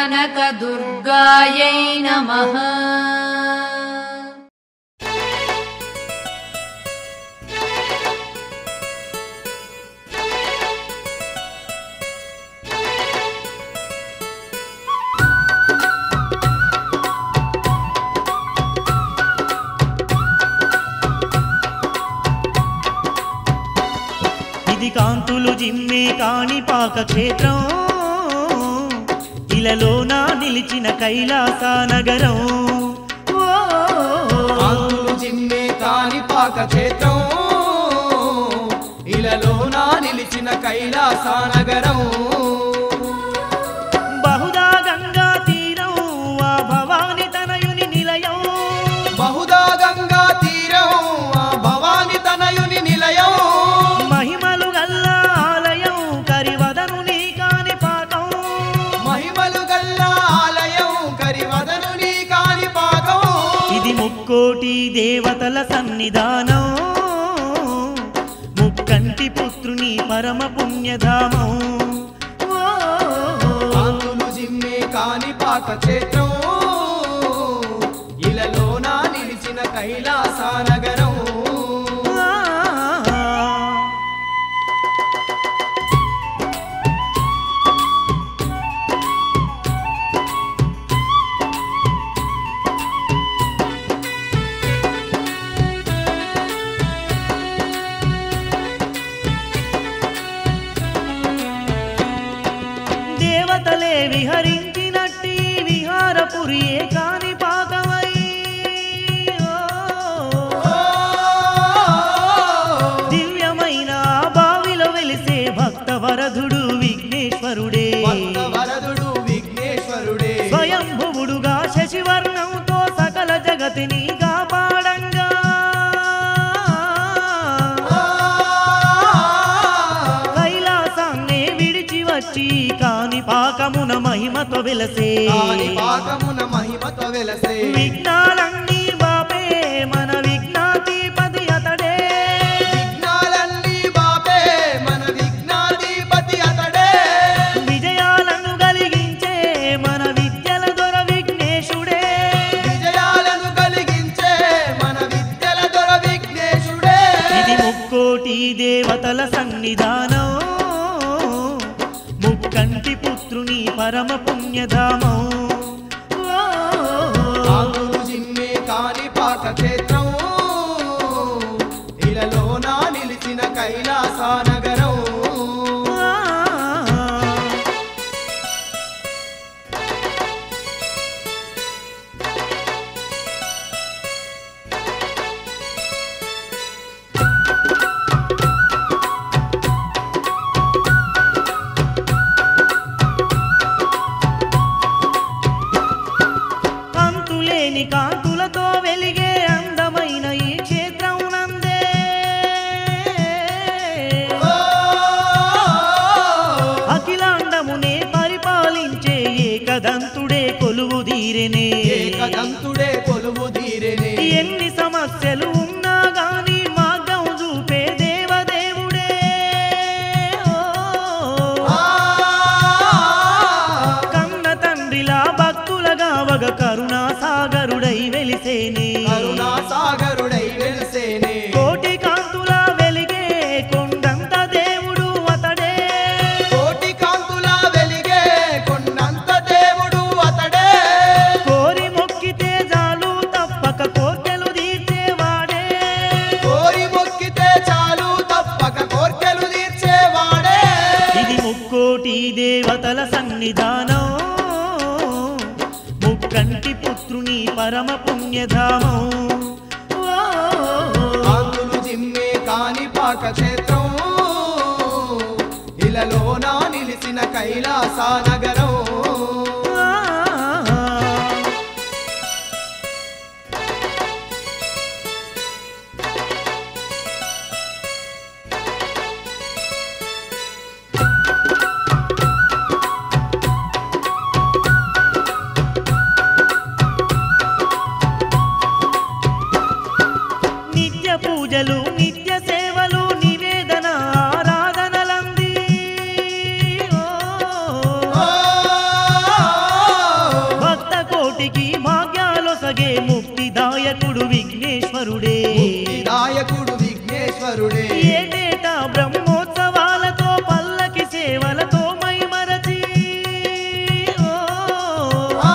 కనకదుర్గాయై నమః ఇది కాంతులు జిమ్మే కాణిపాక క్షేత్రం ఇలలోన నిలిచిన కైలాస నగరం ఓ, కాంతులు జిమ్మే కాణిపాక క్షేత్రం ఇలలోన నిలిచిన కైలాస నగరం బహుదా గంగా తీరం ఆ భవాని తనయుని నిలయం బహుదా గంగా తీరం ఆ భవాని తనయుని నిలయం మహిమలు గల్ల ఆలయం కరివదను నీ కాణిపాకం మహిమలు గల్ల ఆలయం కరివదను నీ కాణిపాకం ఇది ముక్కోటి దేవతల సన్నిధానం ముక్కంటి పుత్రుని పరమ పుణ్యధామం ఓ, కాంతులు జిమ్మే కాణిపాక క్షేత్రం ఇలలోన నిలిచిన కైలాస నగరం ఆ. దేవతలే విహరించినట్టి విహారపురియే కాని పాకమై దివ్యమైన బావిలో వెలిసే భక్త వరధుడు విఘ్నేశ్వరుడే వరదుడు విఘ్నేశ్వరుడే స్వయంభువుడుగా శశివర్ణంతో సకల జగతిని కాపాడంగా కైలాసాన్నే విడిచి వచ్చి కాని పాకమున మహిమతో వెలసే కాణిపాకమున మహిమతో వెలసే విఘ్నాలన్నీ బాపే మన విఘ్నాధిపతి అతడే విఘ్నాలన్నీ బాపే మన విఘ్నాధిపతి అతడే విజయాలను కలిగించే మన విద్యల దొర విఘ్నేశుడే విజయాలను కలిగించే మన విద్యల దొర విఘ్నేశుడే ఇది ముక్కోటి దేవతల సన్నిధానం ముక్కంటి పుత్రుని పరమ పుణ్యధామం ఓ, కాంతులు జిమ్మే కాణిపాక క్షేత్రం ఇలలోన నిలిచిన కైలాస నగరం ఆ. అంతులేని కాంతులతో వెలిగే అందమైన ఈ క్షేత్రం నందే అఖిలాండమునే పరిపాలించే ఏకదంతుడే కొలువు తీరెనే ఏకదంతుడే కొలువు తీరెనే ఎన్ని సమస్యలు ఉన్నా గాని మార్గం చూపే దేవదేవుడే ఓ. కన్న తండ్రిలా భక్తులగా వగ కరుణా సాగరుడై వెలిసేనే కరుణా సాగరుడై వెలిసేనే కోటి కాంతుల వెలిగే కొండంత దేవుడు అతడే కోటి కాంతుల వెలిగే కొండంత దేవుడు అతడే కోరి మొక్కితే చాలు తప్పక కోర్కెలు తీర్చేవాడే కోరి మొక్కితే చాలు తప్పక కోర్కెలు తీర్చేవాడే ఇది ముక్కోటి దేవతల సన్నిధానం ముక్కంటి పుత్రుని పరమ పుణ్యధామం ఓ, కాంతులు జిమ్మే కాణిపాక క్షేత్రం ఇలలోన నిలిచిన కైలాస నగరం ఆ. నిత్య పూజలు నిత్య సేవలు నివేదన ఆరాధనలంది ఓ. ఆ శంకరుడే ఏటేటా బ్రహ్మోత్సవాలతో పల్లకి సేవలతో మైమరచి ఓ, ఆ,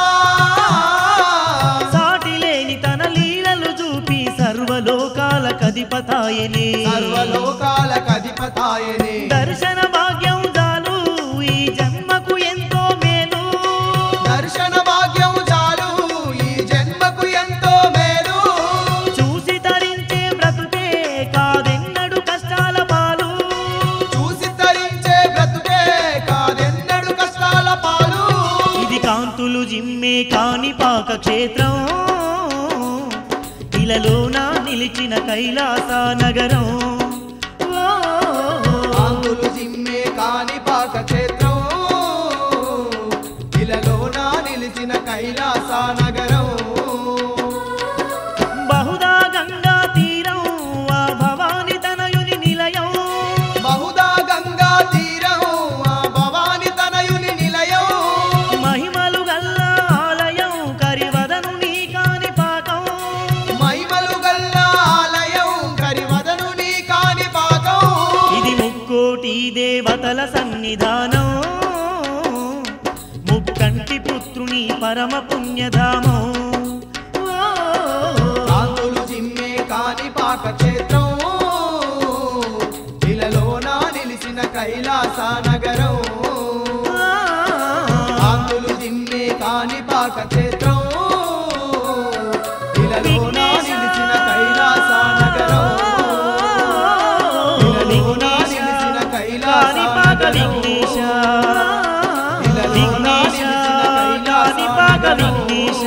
సాటి లేని తన లీలలు చూపి సర్వలోకాల కధిపతాయనే సర్వలోకాల కధిపతాయనే దర్శన భాగ్యం చాలు ఈ జన్మకు ఎంతో మేలు దర్శన భాగ్యం చాలు ఈ జన్మకు ఎంతో మేలు చూసి తరించే బ్రతుకే కాదెన్నడు కష్టాల పాలు చూసి తరించే బ్రతుకే కాదెన్నడు కష్టాల పాలు ఇది కాంతులు జిమ్మే కాణిపాక క్షేత్రం ఇలలోన నిలిచిన కైలాస నగరం ఓ, కాంతులు జిమ్మే కాణిపాక క్షేత్రం ఇలలోన నిలిచిన కైలాస నగరం బహుదా గంగా తీరం ఆ భవాని తనయుని నిలయం బహుదా గంగా తీరం ఆ భవాని తనయుని నిలయం మహిమలు గల్ల ఆలయం కరివదను నీ కాణిపాకం మహిమలు గల్ల ఆలయం కరివదను నీ కాణిపాకం ఇది ముక్కోటి దేవతల సన్నిధానం ముక్కంటి పుత్రుని పరమ పుణ్యధామం ఓ, కాంతులు జిమ్మే కాణిపాక క్షేత్రం ఇలలోన నిలిచిన కైలాస నగరం కాంతులు జిమ్మే కాణిపాక క్షేత్రం ఇలలోన నిలిచిన కైలాస నగరం ఇలలోన నిలిచిన కైలాస కాణిపాక నగరం విఘ్నేశ ఇలలోన విఘ్నేశ నిలిచిన కైలాస కాణిపాక నగరం. విఘ్నేశ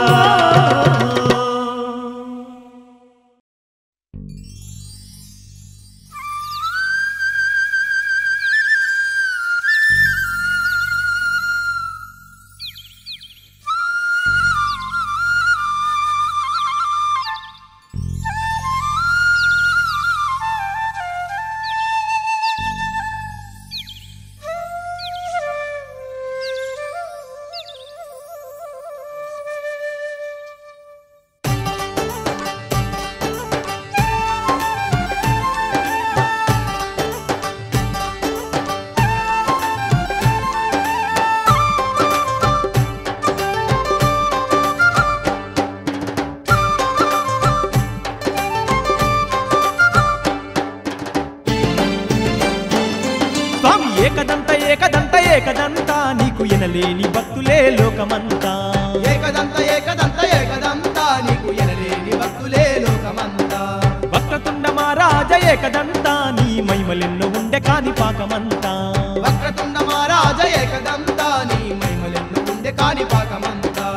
స్వామి ఏకదంత ఏకదంత ఏకదంత నీకు ఎనలేని భక్తులే లోకమంతా ఏకదంత ఏకదంత ఏకదంత నీకు ఎనలేని భక్తులే లోకమంతా వక్రతుండ మహారాజ ఏకదంత నీ మహిమలెన్నో ఉండే కాని పాకమంతా వక్రతుండ మహారాజ ఏకదంత నీ మహిమలెన్ను ఉండే కాని పాకమంతా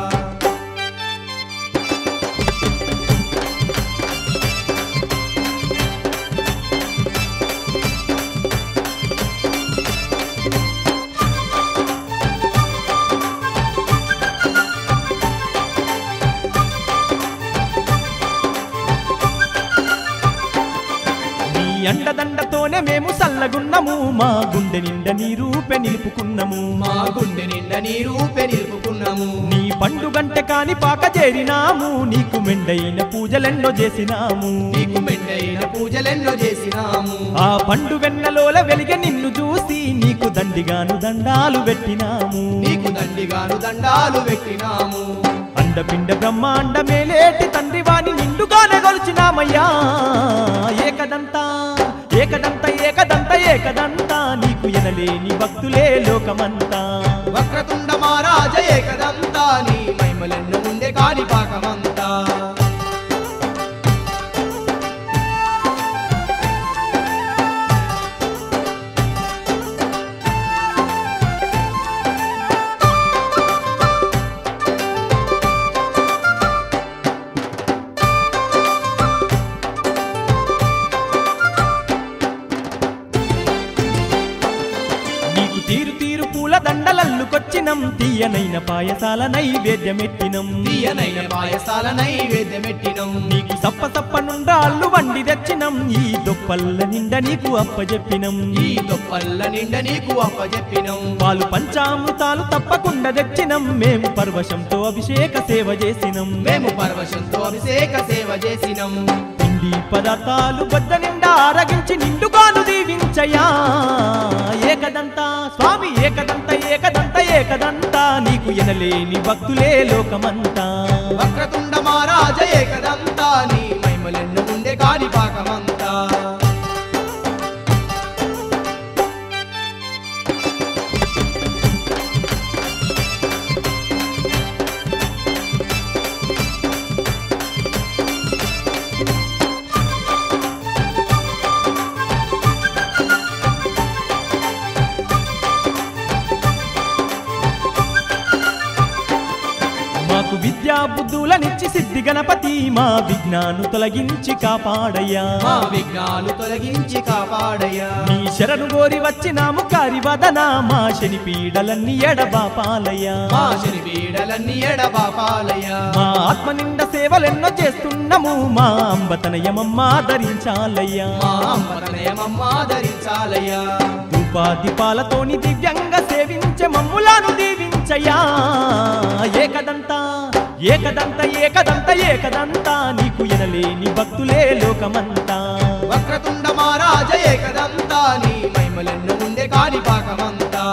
నీ అండదండతోనే మేము సల్లగున్నము మా గుండె నిండా నీ రూపె నిలుపుకున్నము మా గుండె నిండా నీ రూపే నిలుపుకున్నాము నీ పండుగంటే కాని పాక చేరినాము నీకు మెండైన పూజలెన్నో చేసినాము నీకు మెండైన పూజలెన్నో చేసినాము ఆ పండు వెన్నలోల వెలిగె నిన్ను చూసి నీకు దండిగాను దండాలు పెట్టినాము నీకు దండిగాను దండాలు పెట్టినాము అండపిండ బ్రహ్మాండ మేలేటి తండ్రి వాణి నిండుగానే కొలిచినామయ్యా ఏకదంతా ఏకదంత ఏకదంత ఏకదంతా నీకు ఎనలేని భక్తులే లోకమంతా వక్రతుండ మహారాజ ఏకదంతా నీ మహిమలెన్ను ఉండే కాని పాకమంతా నీకు తీరు తీరు పూల దండలల్లుకొచ్చినం తీయనైన పాయసాల నైవేద్యమెట్టినం తీయనైన పాయసాల నైవేద్యమెట్టినం నీకు సప్ప సప్ప నుండాళ్ళు వండి తెచ్చినం ఈ దొప్పల్ల నిండా నీకు అప్పజెప్పినం ఈ దొప్పల్ల నిండ నీకు అప్పజెప్పినం వాళ్ళు పంచామృతాలు తప్పకుండా తెచ్చినం మేము పర్వశంతో అభిషేక సేవ చేసినం మేము పరవశంతో అభిషేక సేవ చేసినం తిండి పదార్థాలు బొద్ద నిండా ఆరగించి నిండుగాను దీవించయా ఏకదంత స్వామి ఏకదంత ఏకదంత ఏకదంత నీకు ఎనలేని భక్తులే లోకమంతా వక్రతుండ మహారాజ ఏకదంతా నీ మైమలెన్న ఉండే కాని పాకమంతా మాకు విద్యా బుద్ధులనిచ్చి సిద్ధి గణపతి మా విజ్ఞాను తొలగించి కాపాడయ్యా మా విఘ్నాలు తొలగించి కాపాడయ్యా నీ శరణు గోరి వచ్చినాము కారివదన మా శని పీడలన్నీ ఎడబాపాలయ్యా మా శని పీడలన్నీ ఎడబాపాలయ్యా మా ఆత్మ నిండ సేవలెన్నో చేస్తున్నాము మా అంబతనయమమ్మ ధరించాలయ్యా మా అమ్మతనయమమ్మ ధరించాలయ్యా దీపాలతోని దివ్యంగా సేవించే మమ్ములను దీవించయ్యా ఏకదంత ఏకదంత ఏకదంత ఏకదంత నీకు ఎనలేని భక్తులే లోకమంతా వక్రతుండ మహారాజ ఏకదంతా నీ మైమలెన్న ఉండే కాని పాకమంతా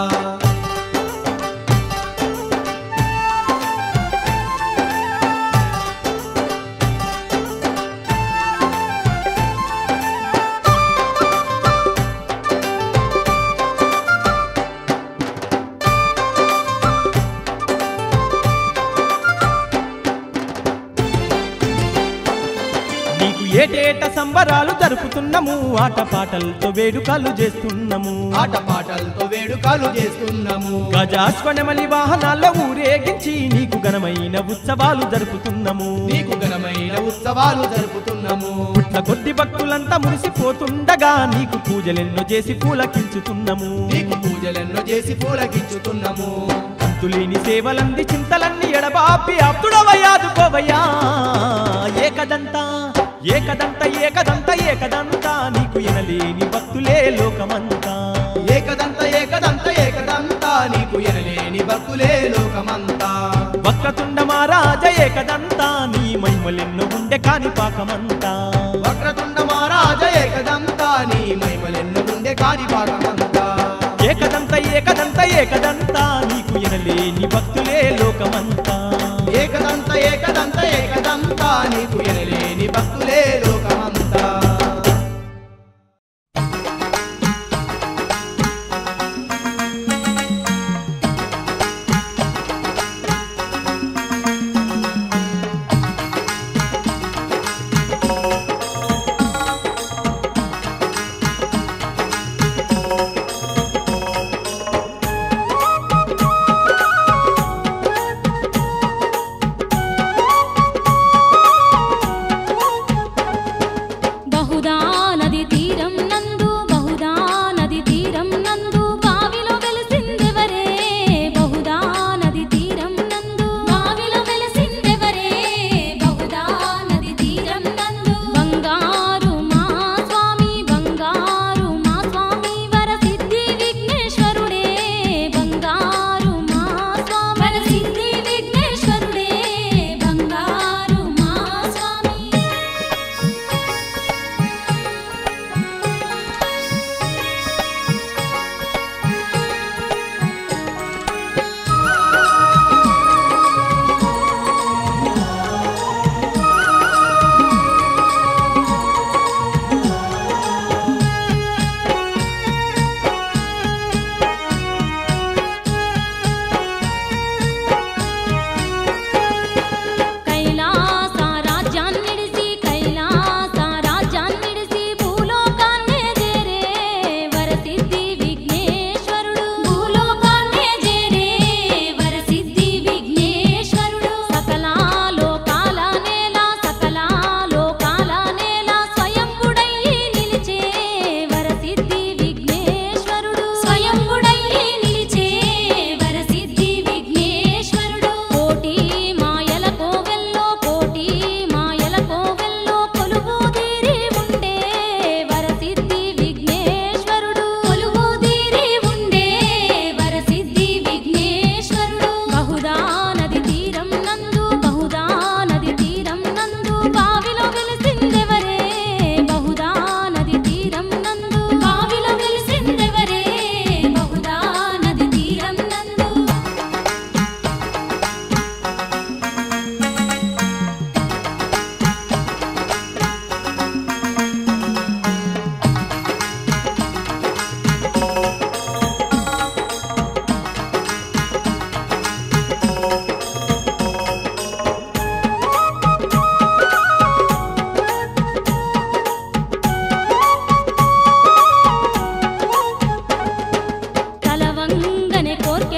నీకు ఏటేట సంబరాలు జరుపుతున్నాము ఆటపాటలతో వేడుకలు చేస్తున్నాము ఆటపాటలతో వేడుకలు చేస్తున్నాము గజాశ్వనమలి వాహనాల్లో ఊరేగించి నీకు ఘనమైన ఉత్సవాలు జరుపుతున్నాము నీకు ఘనమైన ఉత్సవాలు జరుపుతున్నాము పుట్ల కొద్ది భక్తులంతా మురిసిపోతుండగా నీకు పూజలెన్నో చేసి పూలకించుతున్నాము నీకు పూజలెన్నో చేసి పూలకిచ్చుతున్నాము అంతులేని సేవలంది చింతలన్నీ ఎడబాపి ఆప్తుడవయాదుకోవయ్యా ఏకదంతా ఏకదంత ఏకదంత ఏకదంత నీకు ఎనలేని భక్తులే లోకమంతా ఏకదంత ఏకదంత ఏకదంతా నీకు ఎనలేని భక్తులే లోకమంతా వక్రతుండ మహారాజ ఏకదంతా నీ మహిమలెన్నో ఉండే కాని పాకమంతా వక్రతుండ మహారాజ ఏకదంతా నీ మహిమలెన్నో ఉండే కాని భాగమంతా ఏకదంత ఏకదంత ఏకదంత నీకు ఎనలేని భక్తులే లోకమంతా ఏకదంత ఏకదంత ఏకదంతా నీకు ఎనలేని భక్తులే లోకమంతా ఏకదంత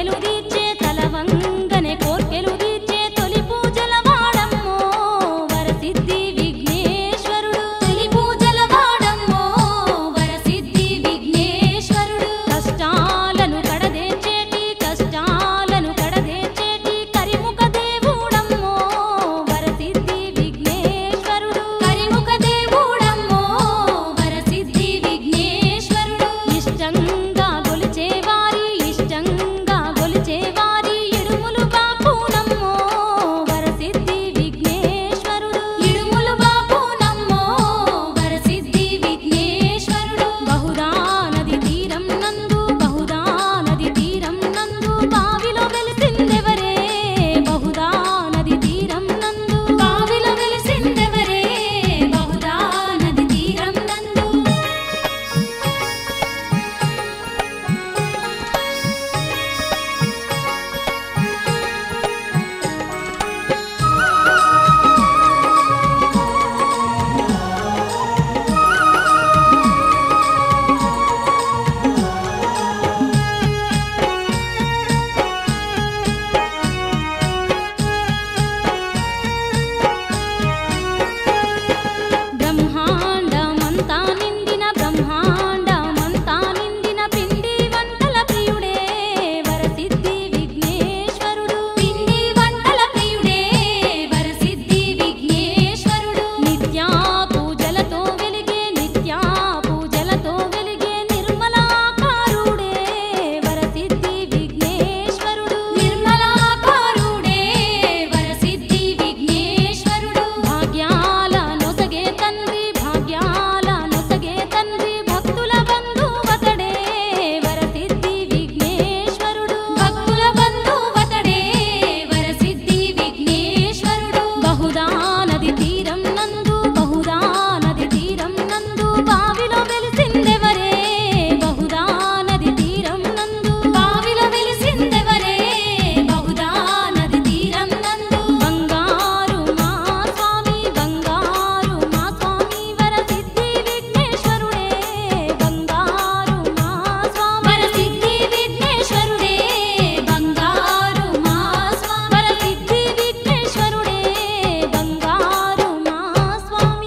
కోర్కెలు తీర్చే తలవంగనే కోర్కెలు తీర్చే తొలి పూజల వాడమ్మో వరసిద్ధి విఘ్నేశ్వరుడు తొలి పూజల వాడమ్మో వరసిద్ధి విఘ్నేశ్వరుడు కష్టాలను కడదేచేటి కష్టాలను కడదేచేటి కరిముఖ దేవుడమ్మో వరసిద్ధి విఘ్నేశ్వరుడు కరిముఖ దేవుడమ్మో వరసిద్ధి విఘ్నేశ్వరుడు ఇష్టంగా గొలిచేవారి ఇష్టంగా గొలిచేవారి ఇడుములు బాపునమ్మో వరసిద్ధి విఘ్నేశ్వరుడు ఇడుములు బాపునమ్మో వరసిద్ధి విఘ్నేశ్వరుడు బహుదా నది తీరం నందు బహుదా నది తీరం నందు బావిలో వెలిసిందెవరే బహుదా నది తీరం నందు బావిలో వెలిసిందెవరే బహుదా నది తీరం నందు బ్రహ్మాండమంతా నిండిన బ్రహ్మాండమంతా నిండిన పిండి వంటల ప్రియుడే వరసిద్ధి విఘ్నేశ్వరుడు పిండి వంటల ప్రియుడే వరసిద్ధి విఘ్నేశ్వరుడు నిత్యా పూజలతో వెలిగే నిత్యా పూజలతో వెలిగే నిర్మలాకారుడే వరసిద్ధి విఘ్నేశ్వరుడు నిర్మలాకారుడే వరసిద్ధి విఘ్నేశ్వరుడు భాగ్యాల నొసగే తండ్రి భాగ్యాల నొసగే తండ్రి భక్తుల బంధువతడే వరసిద్ధి విఘ్నేశ్వరుడు భక్తుల బంధువతడే వరసిద్ధి విఘ్నేశ్వరుడు బహుదా నది తీరం నందు బహుదా నది తీరం నందు బావిలో వెలిసిందెవరే బహుదా నది తీరం నందు బావిలో వెలిసిందెవరే బహుదా నది తీరం నందు బంగారు మా స్వామి బంగారు మా స్వామి వరసిద్ధి విఘ్నేశ్వరుడే బంగారు మా స్వామి వరసిద్ధి విఘ్నేశ్వరుడే బంగారు మా స్వామి వరసిద్ధి విఘ్నేశ్వరుడే బంగారు మా స్వామి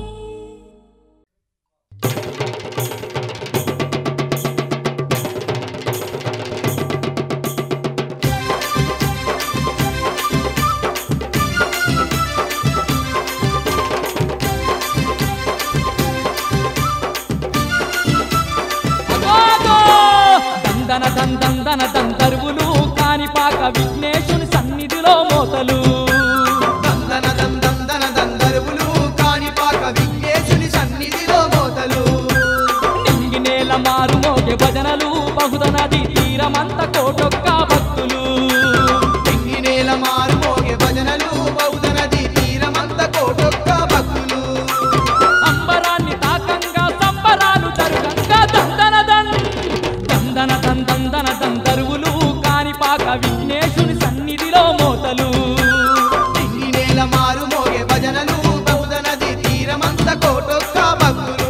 అగోగో! దందన దందందన దంతరువులు కానిపాక విఘ్నేశుని సన్నిధిలో మోతలు దందన దందన దందరువులు కాణిపాక విఘ్నేశుని సన్నిధిలో మోతలు నింగి నేల మారు మోగే భజనలు బహుద నది తీరమంత కోటొక్క భక్తులు ఇంగి నేల మారు మోగే భజనలు బౌద్ధ నది తీరమంత కోటొక్క భక్తులు అంబరాన్ని తాకంగా సంబరాలు తరుగంగా దందన దన్ దందన దందందన దంతరువులు కానిపాక విఘ్నేశుని సన్నిధిలో మోతలు ఇంగి నేల మారు మోగే భజనలు బౌద్ధ నది తీరమంత కోటొక్క భక్తులు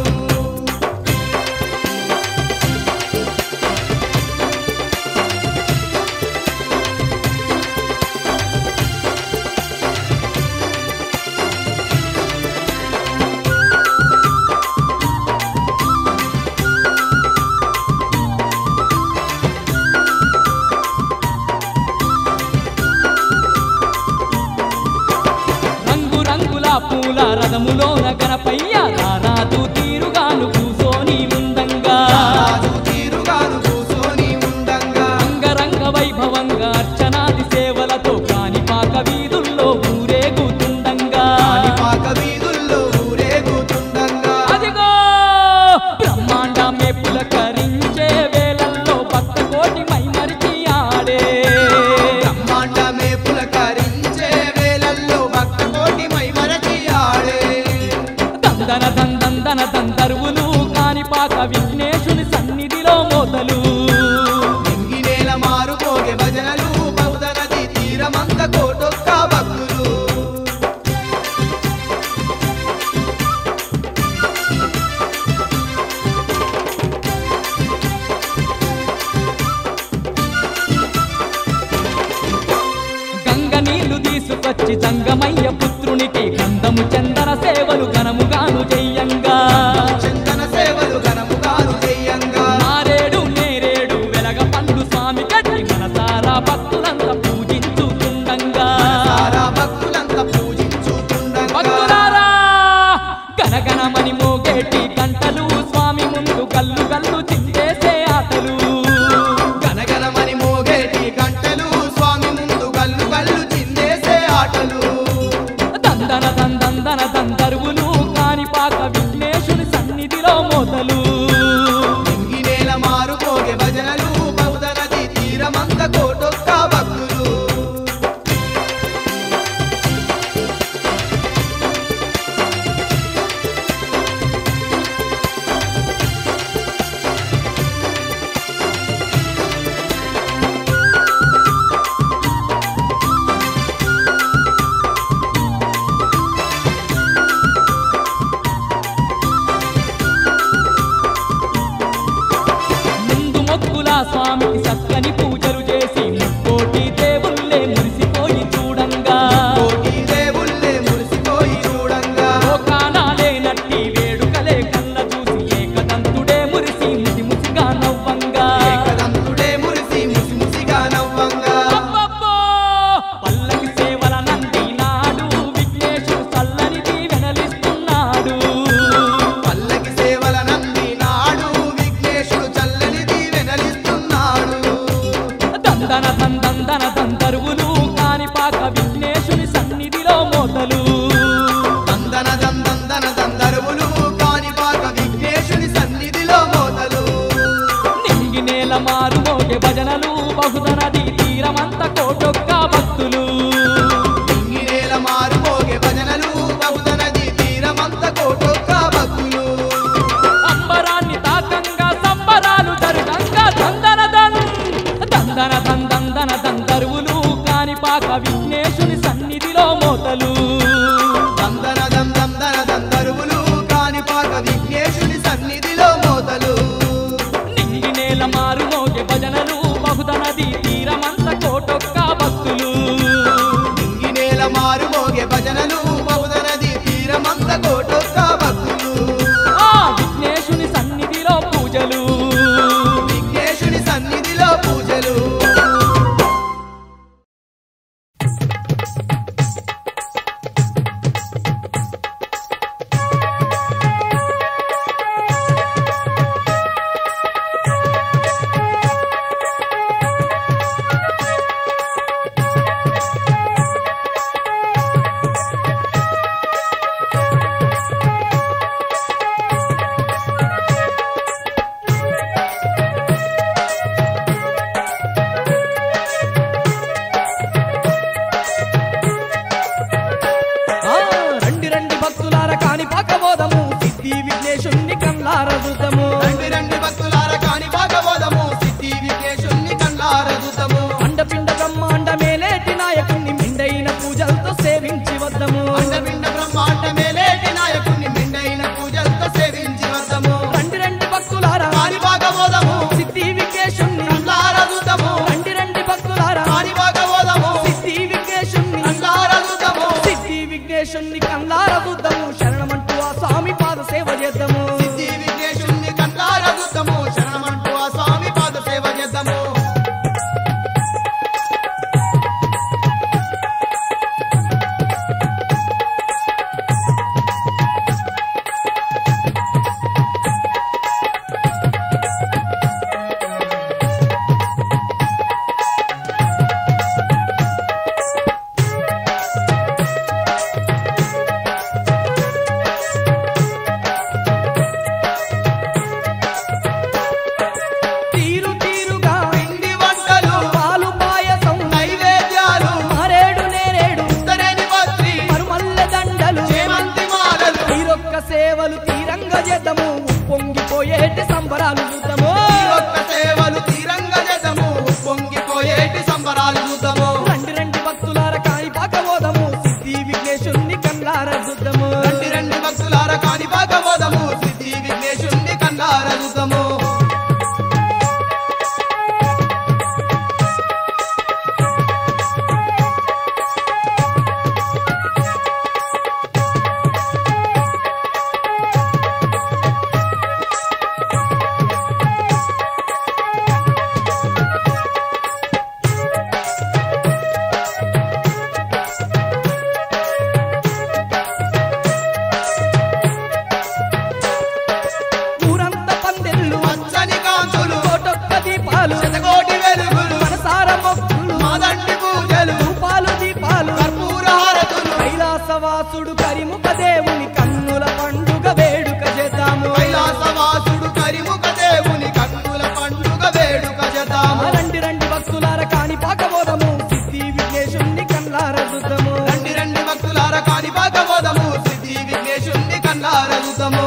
రంగు రంగుల పూల రథములోన గణపయ్య రారాదు తీరుగాను కూసోని ఉందంగా రాజు తీరుగాను కూసోని ఉండంగా అంగరంగ వైభవంగా అర్చనాది సేవలతో కానిపాక వీధుల్లో ఊరేగుతుండంగా కాణిపాక వీధుల్లో ఊరేగుతుండంగా అదిగో బ్రహ్మాండ మెప్పుల కరించే వేళల్లో భక్త కోటి మైమరిచి ఆడే బ్రహ్మాండ మేపుల కరించే వేళల్లో భక్త కోటి మై మరచి ఆడే దందన వచ్చి సంగమయ్య పుత్రునికి గంధము చందన సేవలు ఘనముగాను చెయ్యంగా చందన సేవలు ఘనముగాను చెయ్యంగా మారేడు నేరేడు వెలగ పండు స్వామి కట్టి మనసారా భక్తులంతా పూజించుతుండంగా సారా భక్తులంతా పూజించుతుండగా భక్తులారా గనగనమని మోగేటి గంటలు స్వామి ముందు గల్లు గల్లు చిందేసే ఆటలు గనగనమని మోగేటి గంటలు స్వామి ముందు గల్లు గల్లు చిందేసే ఆటలు దందన దందందన దందరువులు కానిపాక విఘ్నేశుని సన్నిధిలో మోతలు ఇంగినేల మారు మోగే భజనలు బౌద్ధ నది తీరమంత కోటొక్క భక్తులు ముందు మొక్కుల స్వామికి చక్కని పూజలు చేసి ముక్కోటి దేవుళ్ళే మురిసిపోయి చూడంగా కోటి దేవుళ్ళే మురిసిపోయి చూడంగా లోకానాలే నట్టి వేడుకలే కళ్ళ చూసి ఏకదంతుడే మురిసి ముసి ముసిగా నవ్వంగా ఏకదంతుడే మురిసి ముసి ముసిగా నవ్వంగా అబ్బబ్బో! పల్లకి సేవల నంది నాడు విఘ్నేశుడు చల్లని దీవెనలిస్తున్నాడు పల్లకి సేవల నంది నాడు విఘ్నేశుడు చల్లని దీవెనలిస్తున్నాడు దందన దందందన దందరువులు కానిపాక విఘ్నేశుని సన్నిధిలో మోతలు దందన దందందన దందరువులు కానిపాక విఘ్నేశుని సన్నిధిలో మోతలు నింగి నేల మారు మోగే భజనలు బహుదనది తీరమంత కోటొక్క భక్తులు ఇంగినేల మారు మోగే భజనలు బౌద్ధ నది తీరమంత కోటొక్క భక్తులు అంబరాన్ని తాకంగా సంబరాలు జరుగంగా దందన దన్ దందన దందందన దందరువులు కానిపాక విఘ్నేశుని సన్నిధిలో మోతలు దందన దందందన దందరువులు కానిపాక విఘ్నేశుని సన్నిధిలో మోతలు నింగి నేల మారు మోగే భజనలు బహుదనది తీరమంత కోటొక్క భక్తులు ఇంగినేల మారు మోగే భజనలు బౌద్ధ నది తీరమంత కోటొక్క భక్తులు ఆ విఘ్నేశుని సన్నిధిలో పూజలు విఘ్నేశుని సన్నిధిలో పూజలు భక్తులార కాని పాకబోధము సిద్ధి విఘ్నేశుణ్ణి కల్లార చూద్దాము రండి రండి భక్తులార కాని భాగవదము సిద్ధి విఘ్నేశుణ్ణి కల్లారదుతము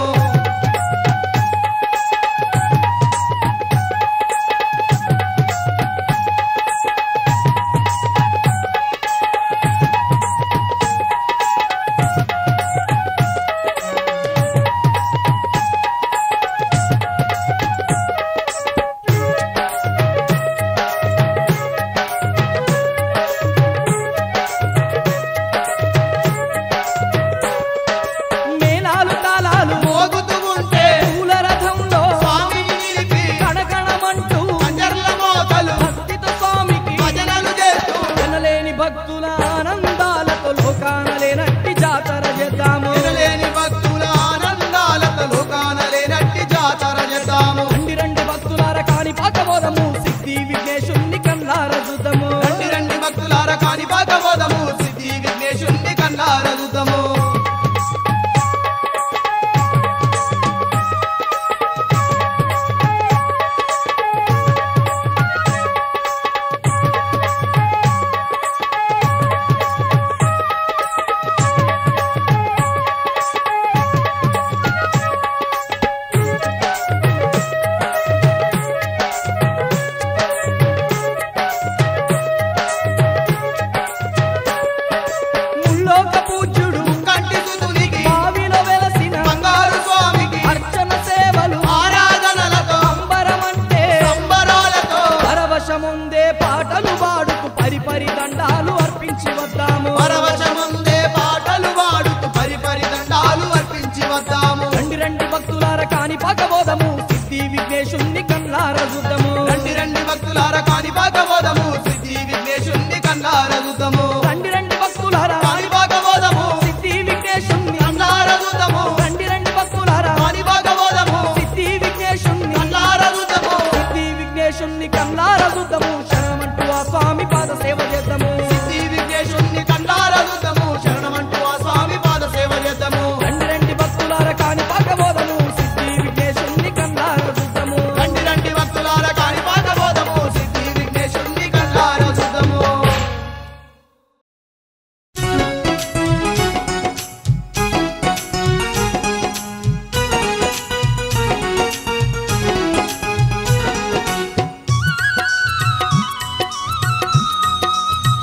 మేళాలు తాళాలు మోగుతూ ఉంటే పూల రథంలో స్వామిని నిలిపి కణకణమంటూ కంజర్ల మోతలు భక్తితో స్వామికి భజనలు చేస్తూ వినలేని భక్తుల ఆనందాలతో లోకాన లేనట్టి జాతర చేద్దాము వినలేని భక్తుల ఆనందాలతో లోకాన లేనట్టి జాతర చేద్దాము రండి రండి భక్తులార కాని పాకబోధము సిద్ధి విఘ్నేశుణ్ణి కల్లార చూద్దాము రండి రండి భక్తులార కాని భాగవదము సిద్ధి విఘ్నేశుణ్ణి కల్లారదుతము ముల్లోక పూజ్యుడు కంటి సుతునికి బావిలో వెలసిన బంగారు స్వామికి అర్చన సేవలు ఆరాధనలతో అంబరమంటే సంబరాలతో పరవశముందే పాటలు పాడుతూ పరిపరి దండాలు అర్పించి వద్దాము పరవశముందే పాటలు పాడుతూ పరిపరి దండాలు అర్పించి వద్దాము రండి రండి భక్తులార కాని పాకబోధము సిద్ధి విఘ్నేశుణ్ణి కల్లార చూద్దాము రండి రండి భక్తులార కాని భాగవదము సిద్ధి విఘ్నేశుణ్ణి కల్లారదుతము రండి రండి భక్తులార కాని భాగవదము సిద్ధి విఘ్నేశుణ్ణి కల్లారదుతము రండి రండి భక్తులార కాని భాగవదము సిద్ధి విఘ్నేశుణ్ణి కల్లారదుతము సిద్ధి విఘ్నేశుణ్ణి కల్లార చూద్దాము శరణమంటూ ఆ స్వామి పాద సేవ చేద్దాము సిద్ధి విఘ్నేశుణ్ణి కల్లారదుతము శరణమంటూ ఆ స్వామి పాద సేవ చేద్దాము రండి రండి భక్తులార కాని పాకబోధము సిద్ధి విఘ్నేశుణ్ణి కల్లార చూద్దాము రండి రండి భక్తులార కాని భాగవదము సిద్ధి విఘ్నేశుణ్ణి కల్లారదుతము రండి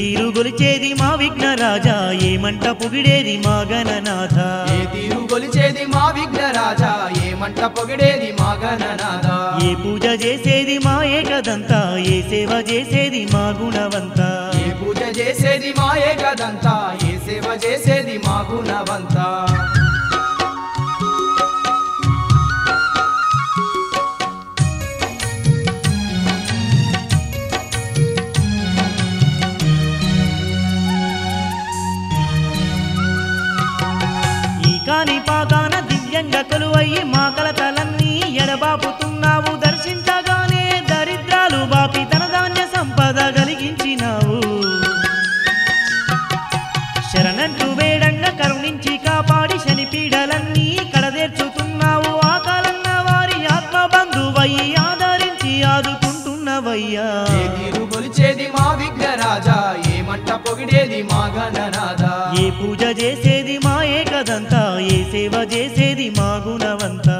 తీరు గొలిచేది మా విఘ్నరాజా ఏమంట పొగిడేది మా గణనాథ ఏ తీరు గొలిచేది మా విఘ్నరాజా ఏమంట పొగిడేది మా గణనాథ ఏ పూజ చేసేది మా ఏకదంతా ఏ సేవ చేసేది మా గుణవంత ఏ పూజ చేసేది మా ఏకదంతా ఏ సేవ చేసేది మా గుణవంతా ఈ కాని పాకాన దివ్యంగా కొలువయ్యి మా కలతలన్నీ ఎడబాపుతున్నావు దర్శించగానే దరిద్రాలు బాపి తన ధాన్య సంపద కలిగించినావు శరణంటూ వేడంగా కరుణించి కాపాడి శని పీడలన్నీ కడదేర్చుతున్నావు ఆకాలన్న వారి ఆత్మ బంధువయ్యి ఆదరించి ఆదుకుంటున్నవయ్యా ఏ తీరు గొలిచేది మా విఘ్నరాజా ఏమంట పొగిడేది మా గణనాథ ఏ పూజ చేసేది మా ఏకదంతా ఏ సేవ చేసేది మా గుణవంతా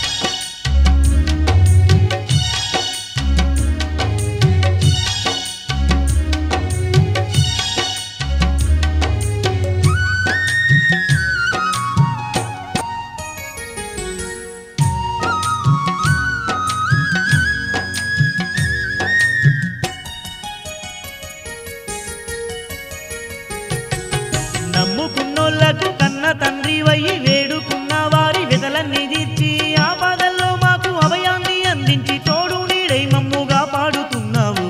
నమ్ముకున్నోళ్లకు కన్న తండ్రి వయ్యి వేడుకున్న వారి వెదలన్నీ తీర్చి ఆపదల్లో మాకు అభయాన్ని అందించి తోడు నీడై మమ్ముగా పాడుతున్నావు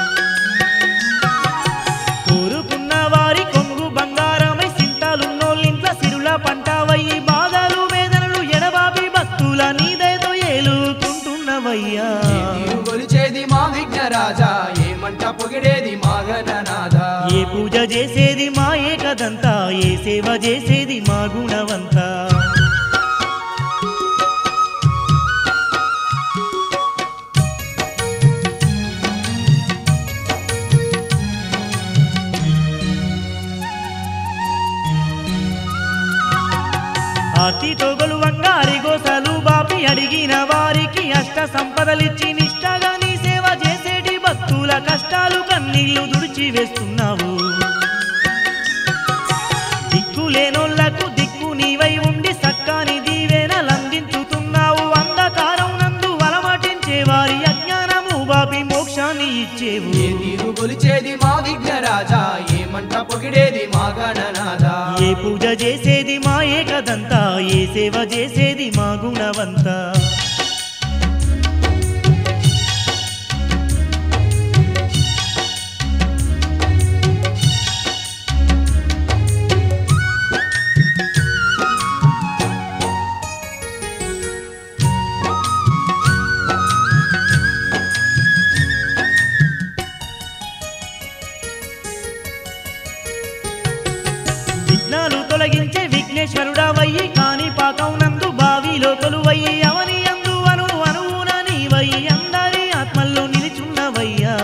కోరుకున్న వారి కొంగు బంగారమై సింతాలున్నోళ్ళింట్ల సిరుల పంట వయ్యి బాధలు వేదనలు ఎడబాపి భక్తుల నీదేదో ఏలుకుంటున్నవయ్యా ఏ తీరు గొలిచేది మా విఘ్నరాజా ఏమంట పొగిడేది మా గణనాథ ఏ పూజ చేసేది మా ఏకదంతా ఏ సేవ చేసేది మా గుణవంతా ఆర్తితో గొలువంగా అరిగోసలు బాపి అడిగిన వారికి అష్ట సంపదలిచ్చి నిష్టగా నీ సేవ చేసేటి భక్తుల కష్టాలు కన్నీళ్లు దుడిచి వేస్తున్నావు దిక్కులేనోళ్లకు దిక్కు నీవై ఉండి సక్కాని దీవెనలందించుతున్నావు అంధకారం నందు వలమటించే వారి అజ్ఞానము బాపి మోక్షాన్ని ఇచ్చేవు ఏ తీరు గొలిచేది మా విఘ్నరాజా ఏమంట పొగిడేది మా గణనాథ ఏ పూజ చేసేది మా ఏకదంతా ఏ సేవ చేసేది మా గుణవంతా విఘ్నాలు తొలగించే విఘ్నేశ్వరుడవయ్యి కాని పాకం నందు బావిలో కొలువయ్యి అవని అందు అను అనువున నీవయ్యి అందరి ఆత్మల్లో నిలిచున్నవయ్యా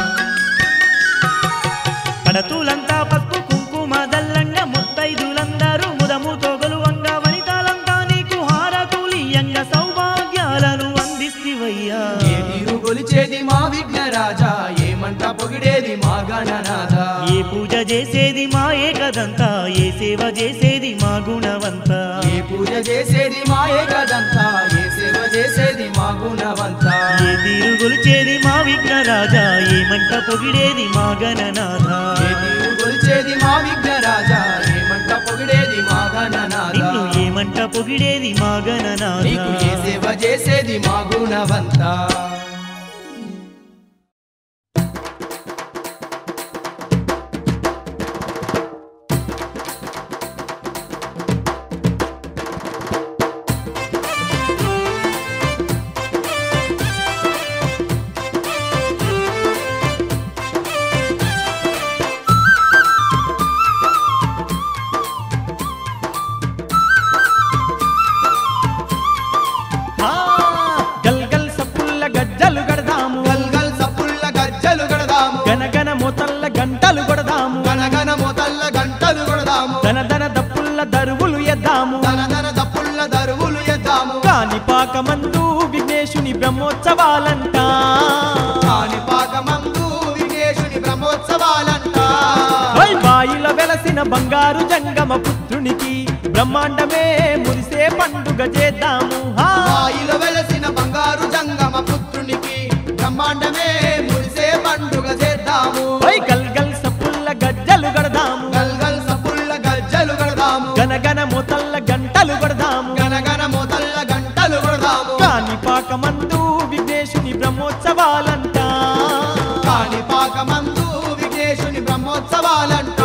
పడతులంతా పక్కు కుంకుమ దల్లంగ ముత్తైదులందరూ ముదముతో గొలువంగా వనితాలంతా నీకు హారకులియంగ సౌభాగ్యాలను అందిస్తివయ్యా ఏ తీరు గొలిచేది మా విఘ్నరాజా ఏమంట పొగిడేది మా గణనాథ ఏ పూజ చేసేది మా ఏకదంతా ఏ సేవ చేసేది మా గుణవంతా ఏ పూజ చేసేది మా ఏకదంతా ఏ సేవ చేసేది మా గుణవంతా ఏ తీరు గొలిచేది మా విఘ్నరాజా ఏమంట పొగిడేది మా గణనాథ ఏ తీరు గొలిచేది మా విఘ్నరాజా ఏమంట పొగిడేది మా గణనాథ నిన్ను ఏమంట పొగిడేది మా గణనాథ నీకు ఏ సేవ చేసేది మా గుణవంతా ఆ, గల్ గల్ సప్పుల్ల గజ్జలు గడదాము గల్గల్ సప్పుళ్ళ గజ్జలు గడదాము గనగన మొతల్ల గంటలు కొడదాము గనగన మొతల్ల గంటలు కొడదాము దన దన దప్పుల్ల దరువులు ఎద్దాము దన దన దప్పుళ్ళ దరువులు ఎద్దాము కాని పాకమందు విఘ్నేశుని బ్రహ్మోత్సవాలంట కాణిపాకమందు విఘ్నేశుని బ్రహ్మోత్సవాలంట బంగారు జంగమ పుత్రునికి బ్రహ్మాండమే మురిసే పండుగ చేద్దాము హా మాయిలో వెలసిన బంగారు జంగమ పుత్రునికి బ్రహ్మాండమే మురిసే పండుగ చేద్దాము పై గల్ గల్ సప్పుల్ల గజ్జలు గడదాము గల్గల్ సపుల్ల గజ్జలు గడదాము గనగన మొతల్ల గంటలు గడదాము గనగన మొదల్ల గంటలు కొడదాము కాని పాకమందు విఘ్నేశుని బ్రహ్మోత్సవాలంట కాణిపాకమందు విఘ్నేశుని బ్రహ్మోత్సవాలంట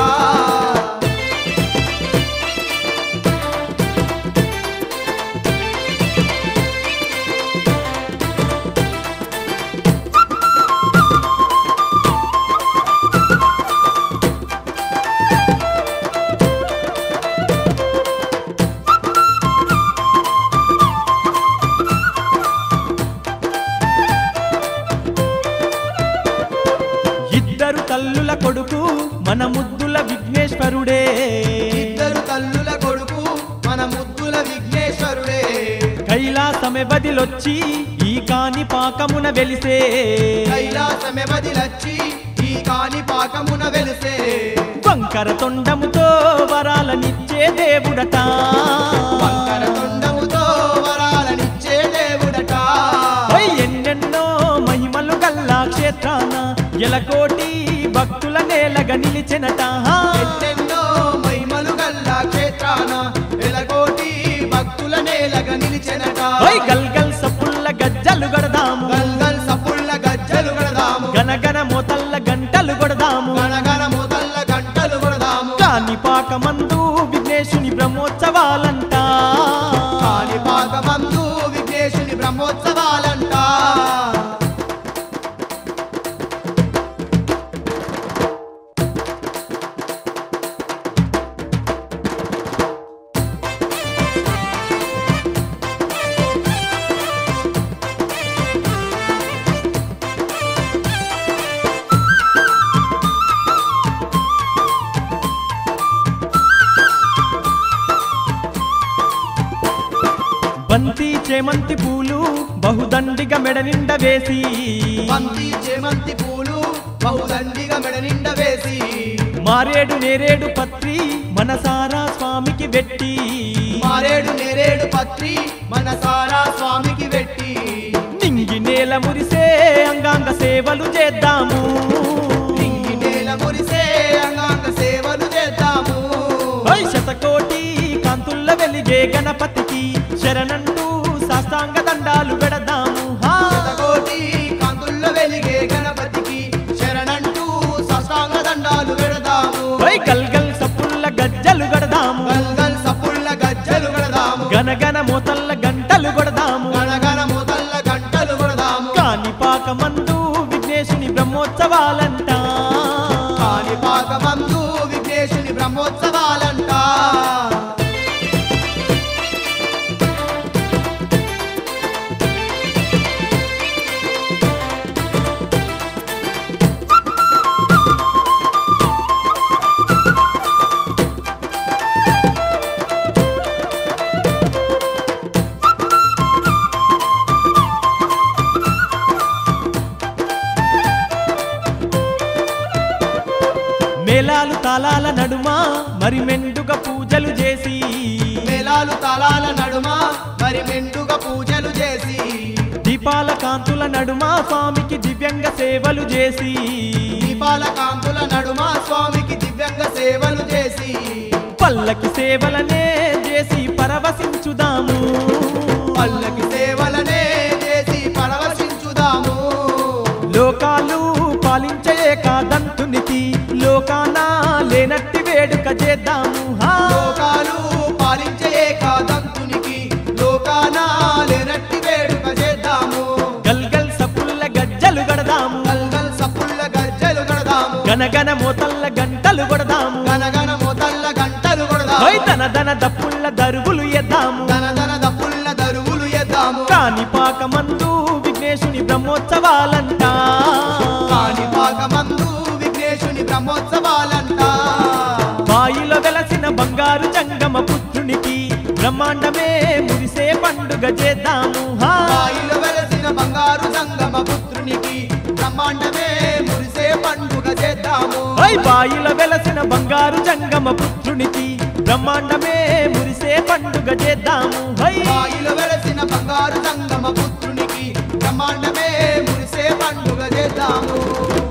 ఇద్దరు తల్లుల కొడుకు మన ముద్దుల విఘ్నేశ్వరుడే ఇద్దరు తల్లుల కొడుకు మన ముద్దుల విఘ్నేశ్వరుడే కైలాసమె బదిలొచ్చి ఈ కాని పాకమున వెలిసే కైలాసమే బదిలచ్చి ఈ కాణిపాకమున వెలిసే వంకర తొండముతో వరాలనిచ్చే దేవుడట వంకర తొండముతో వరాలనిచ్చే దేవుడట ఓ ఎన్నెన్నో మహిమలు గల్లా క్షేత్రాన ఎలకోటి భక్తుల నేలగా నిలిచెనట ఎన్నెన్నో మహిమలు గల్ల క్షేత్రాన వెలకోటి భక్తుల నేలగా నిలిచెనట ఓయ్ గల్ గల్ సప్పుల్ల గజ్జలు గడదాము గల్గల్ సపుళ్ళ గజ్జలు గడదాము గనగన మోతల్ల గంటలు కొడదాము గణగణ మొదల్ల గంటలు కొడదాము కాని పాకమందు విఘ్నేశుని బ్రహ్మోత్సవాలంట కాణిపాకమందు విఘ్నేశుని బ్రహ్మోత్సవాలంట బంతి చేమంతి పూలు బహుదండిగా మెడ నిండ వేసి బంతి చేమంతి పూలు బహుదండిగా మెడ నిండ వేసి మారేడు నేరేడు పత్రి మనసారా స్వామికి వెట్టి మారేడు నేరేడు పత్రి మన సారా స్వామికి వెట్టి నింగి నేల మురిసే అంగాంగ సేవలు చేద్దాము ఇంగి నేల మురిసే అంగాంగ సేవలు చేద్దాము ఓయ్ శతకోటి కాంతుల్ల వెలిగే గణపతికి శరణంటూ సాష్టాంగ దండాలు పెడదాము హా శతకోటి కాంతుల్లో వెలిగే గణపతికి శరణంటూ సష్టాంగ దండాలు పెడదాము ఓయ్ గల్ గల్ సప్పుల్ల గజ్జలు గడదాము గల్గల్ సపుళ్ళ గజ్జలు గడదాము గనగన మోతల్ల గంటలు కొడదాము గణగణ మొదల్ల గంటలు కొడదాము కాని పాకమందు విఘ్నేశుని బ్రహ్మోత్సవాలంట కాణిపాకమందు విఘ్నేశుని బ్రహ్మోత్సవాలంట మేళాలు తాళాల నడుమ మరి మెండుగా పూజలు చేసి మేళాలు తాళాల నడుమ మరి మెండుగా పూజలు చేసి దీపాల కాంతుల నడుమ స్వామికి దివ్యంగ సేవలు చేసి దీపాల కాంతుల నడుమ స్వామికి దివ్యంగ సేవలు చేసి పల్లకి సేవలనే చేసి పరవశించుదాము పల్లకి సేవలనే చేసి పరవశించుదాము లోకాలు పాలించే కాదంతునికి లోకాన లేనట్టి వేడుక చేద్దాము హా. లోకాలు పాలించే కాదంతునికి లోకాన లేనట్టి వేడుక చేద్దాము గల్ గల్ సప్పుల్ల గజ్జలు గడదాము గల్గల్ సపుళ్ళ గజ్జలు గడదాము గనగన మోతల్ల గంటలు కొడదాము గనగన మొదల్ల గంటలు కొడదాము హోయ్ తన దన దప్పుల్ల దరువులు ఎద్దాము దన దన దప్పుళ్ళ దరువులు ఎద్దాము కాని పాకమందు విఘ్నేశుని బ్రహ్మోత్సవాలంట కాణిపాకమందు విఘ్నేశుని బ్రహ్మోత్సవాలంట బాయిలో వెలసిన బంగారు జంగమ పుత్రునికి బ్రహ్మాండమే మురిసే పండుగ చేద్దాము హా బాయిలో వెలసిన బంగారు సంగమ పుత్రునికి బ్రహ్మాండమే మురిసే పండుగ చేద్దాము ఓ హై బాయిల వెలసిన బంగారు జంగమ పుత్రునికి బ్రహ్మాండమే మురిసే పండుగ చేద్దాము హై బాయిలో వెలసిన బంగారు సంగమ పుత్రునికి బ్రహ్మాండమే మురిసే పండుగ చేద్దాము